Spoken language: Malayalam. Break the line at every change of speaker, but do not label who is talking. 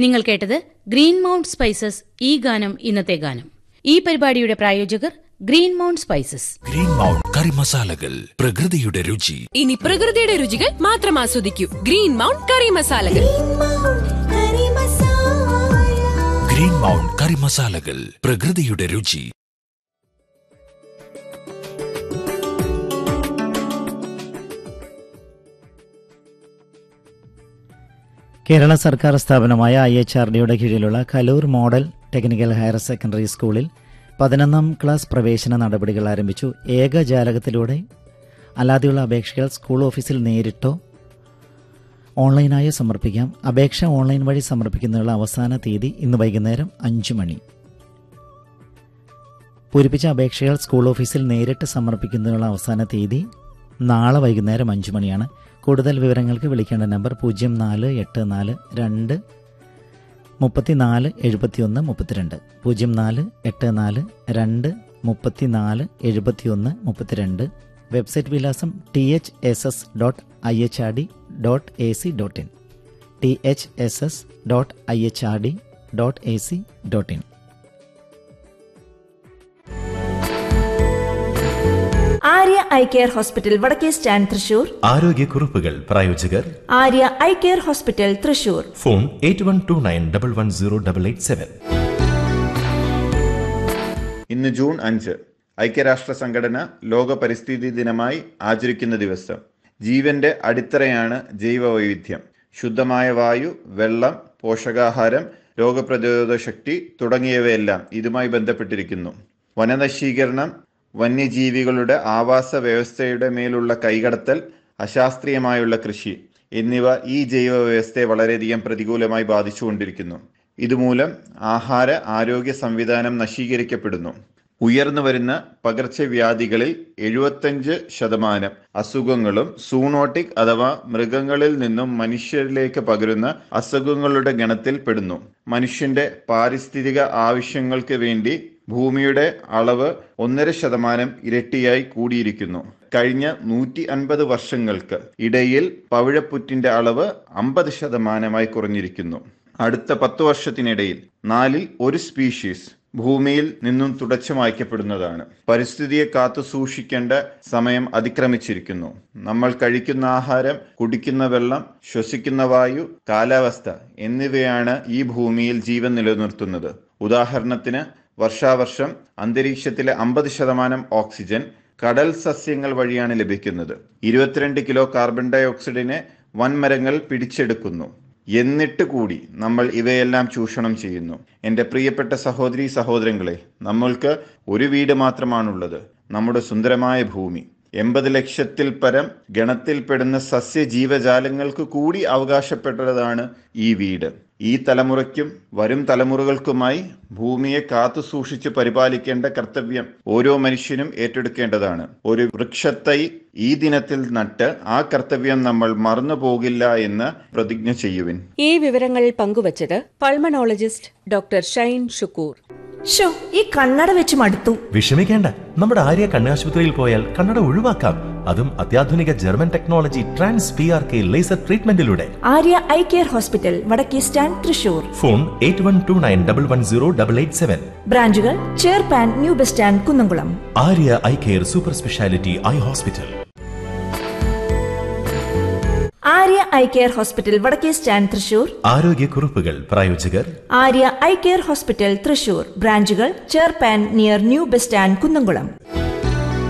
നിങ്ങൾ കേട്ടത് ഗ്രീൻ മൗണ്ട് സ്പൈസസ് ഈ ഗാനം ഇന്നത്തെ ഗാനം ഈ പരിപാടിയുടെ പ്രായോജകർ green mount spices
green mount curry മസാലകൾ പ്രകൃതിയുടെ രുചി
ഇനി പ്രകൃതിയുടെ രുചികൾ മാത്രം ആസ്വദിക്കൂ ഗ്രീൻ മൗണ്ട് കറി മസാലകൾ
ഗ്രീൻ മൗണ്ട് കറി മസാലകൾ പ്രകൃതിയുടെ രുചി
കേരള സർക്കാർ സ്ഥാപനമായ ഐ എച്ച് ആർ ഡിയുടെ കീഴിലുള്ള Kaloor model technical higher secondary സ്കൂളിൽ പതിനൊന്നാം ക്ലാസ് പ്രവേശന നടപടികൾ ആരംഭിച്ചു ഏകജാലകത്തിലൂടെ അല്ലാതെയുള്ള അപേക്ഷകൾ സ്കൂൾ ഓഫീസിൽ നേരിട്ടോ ഓൺലൈനായോ സമർപ്പിക്കാം അപേക്ഷ ഓൺലൈൻ വഴി സമർപ്പിക്കുന്നതിനുള്ള അവസാന തീയതി ഇന്ന് വൈകുന്നേരം അഞ്ച് മണി പൂരിപ്പിച്ച അപേക്ഷകൾ സ്കൂൾ ഓഫീസിൽ നേരിട്ട് സമർപ്പിക്കുന്നതിനുള്ള അവസാന തീയതി നാളെ വൈകുന്നേരം അഞ്ച് മണിയാണ് കൂടുതൽ വിവരങ്ങൾക്ക് വിളിക്കേണ്ട നമ്പർ പൂജ്യം നാല് എട്ട് നാല് രണ്ട് മുപ്പത്തിനാല് എഴുപത്തിയൊന്ന് മുപ്പത്തിരണ്ട് പൂജ്യം നാല് എട്ട് നാല് രണ്ട് മുപ്പത്തിനാല് എഴുപത്തിയൊന്ന് മുപ്പത്തിരണ്ട് വെബ്സൈറ്റ് വിലാസം T H S S dot I H R D dot A C dot in T H S S dot I H R D dot A C dot in
Arya eye care hospital വടക്കേ സ്റ്റാൻഡ് തൃശൂർ
ആരോഗ്യക്കുറിപ്പുകൾ പ്രായോജകർ
Arya eye care hospital Thrissur
phone eight one two nine double one zero double eight seven
ഇന്ന് ജൂൺ അഞ്ച് ഐക്യരാഷ്ട്ര സംഘടന ലോക പരിസ്ഥിതി ദിനമായി ആചരിക്കുന്ന ദിവസം ജീവന്റെ അടിത്തറയാണ് ജൈവവൈവിധ്യം ശുദ്ധമായ വായു വെള്ളം പോഷകാഹാരം രോഗപ്രതിരോധ ശക്തി തുടങ്ങിയവയെല്ലാം ഇതുമായി ബന്ധപ്പെട്ടിരിക്കുന്നു വനനശീകരണം വന്യജീവികളുടെ ആവാസ വ്യവസ്ഥയുടെ മേലുള്ള കൈകടത്തൽ അശാസ്ത്രീയമായുള്ള കൃഷി എന്നിവ ഈ ജൈവ വ്യവസ്ഥയെ വളരെയധികം പ്രതികൂലമായി ബാധിച്ചുകൊണ്ടിരിക്കുന്നു ഇതുമൂലം ആഹാര ആരോഗ്യ സംവിധാനം നശീകരിക്കപ്പെടുന്നു ഉയർന്നു വരുന്ന പകർച്ചവ്യാധികളിൽ എഴുപത്തഞ്ച് ശതമാനം അസുഖങ്ങളും സൂണോട്ടിക് അഥവാ മൃഗങ്ങളിൽ നിന്നും മനുഷ്യരിലേക്ക് പകരുന്ന അസുഖങ്ങളുടെ ഗണത്തിൽ പെടുന്നു മനുഷ്യന്റെ പാരിസ്ഥിതിക ആവശ്യങ്ങൾക്ക് വേണ്ടി ഭൂമിയുടെ അളവ് ഒന്നര ശതമാനം ഇരട്ടിയായി കൂടിയിരിക്കുന്നു കഴിഞ്ഞ നൂറ്റി അൻപത് വർഷങ്ങൾക്ക് ഇടയിൽ പവിഴപ്പുറ്റിന്റെ അളവ് അമ്പത് ശതമാനമായി കുറഞ്ഞിരിക്കുന്നു അടുത്ത പത്ത് വർഷത്തിനിടയിൽ നാലിൽ ഒരു സ്പീഷീസ് ഭൂമിയിൽ നിന്നും തുടച്ചു മായ്ക്കപ്പെടുന്നതാണ് പരിസ്ഥിതിയെ കാത്തു സൂക്ഷിക്കേണ്ട സമയം അതിക്രമിച്ചിരിക്കുന്നു നമ്മൾ കഴിക്കുന്ന ആഹാരം കുടിക്കുന്ന വെള്ളം ശ്വസിക്കുന്ന വായു കാലാവസ്ഥ എന്നിവയാണ് ഈ ഭൂമിയിൽ ജീവൻ നിലനിർത്തുന്നത് ഉദാഹരണത്തിന് വർഷാവർഷം അന്തരീക്ഷത്തിലെ അമ്പത് ശതമാനം ഓക്സിജൻ കടൽ സസ്യങ്ങൾ വഴിയാണ് ലഭിക്കുന്നത് ഇരുപത്തിരണ്ട് കിലോ കാർബൺ ഡൈ ഓക്സൈഡിനെ വൻമരങ്ങൾ പിടിച്ചെടുക്കുന്നു എന്നിട്ട് കൂടി നമ്മൾ ഇവയെല്ലാം ചൂഷണം ചെയ്യുന്നു എൻ്റെ പ്രിയപ്പെട്ട സഹോദരി സഹോദരങ്ങളെ നമ്മൾക്ക് ഒരു വീട് മാത്രമാണുള്ളത് നമ്മുടെ സുന്ദരമായ ഭൂമി എൺപത് ലക്ഷത്തിൽ പരം ഗണത്തിൽപ്പെടുന്ന സസ്യജീവജാലങ്ങൾക്ക് കൂടി അവകാശപ്പെട്ടതാണ് ഈ വീട് ഈ തലമുറയ്ക്കും വരും തലമുറകൾക്കുമായി ഭൂമിയെ കാത്തു സൂക്ഷിച്ച് പരിപാലിക്കേണ്ട കർത്തവ്യം ഓരോ മനുഷ്യനും ഏറ്റെടുക്കേണ്ടതാണ് ഒരു വൃക്ഷത്തൈ ഈ ദിനത്തിൽ നട്ട് ആ കർത്തവ്യം നമ്മൾ മറന്നു പോകില്ല എന്ന് പ്രതിജ്ഞ ചെയ്യുവിൻ
ഈ വിവരങ്ങൾ പങ്കുവച്ചത് പൾമണോളജിസ്റ്റ് ഡോക്ടർ ഷൈൻ ഷുക്കൂർ
ഷോ ഈ കണ്ണട വെച്ച് മടുത്തു
വിഷമിക്കേണ്ട നമ്മുടെ ആര്യ കണ്ണാശുപത്രിയിൽ പോയാൽ കണ്ണട ഒഴിവാക്കാം അതും അത്യാധുനിക German technology trans P R K laser ട്രീറ്റ്മെന്റിലൂടെ
ആര്യ ഐ കെയർ ഹോസ്പിറ്റൽ വടക്കേ stand Thrissur
phone eight one two nine double one zero double eight seven
ബ്രാഞ്ചുകൾ ചേർപ്പാൻ new bus stand Kunnamkulam
Arya eye care super speciality eye hospital
Arya eye care hospital വടക്കേ സ്റ്റാൻഡ് തൃശൂർ
ആരോഗ്യക്കുറിപ്പുകൾ പ്രായോജകർ
Arya eye care hospital Thrissur ബ്രാഞ്ചുകൾ ചേർപ്പാൻ near new bus stand Kunnamkulam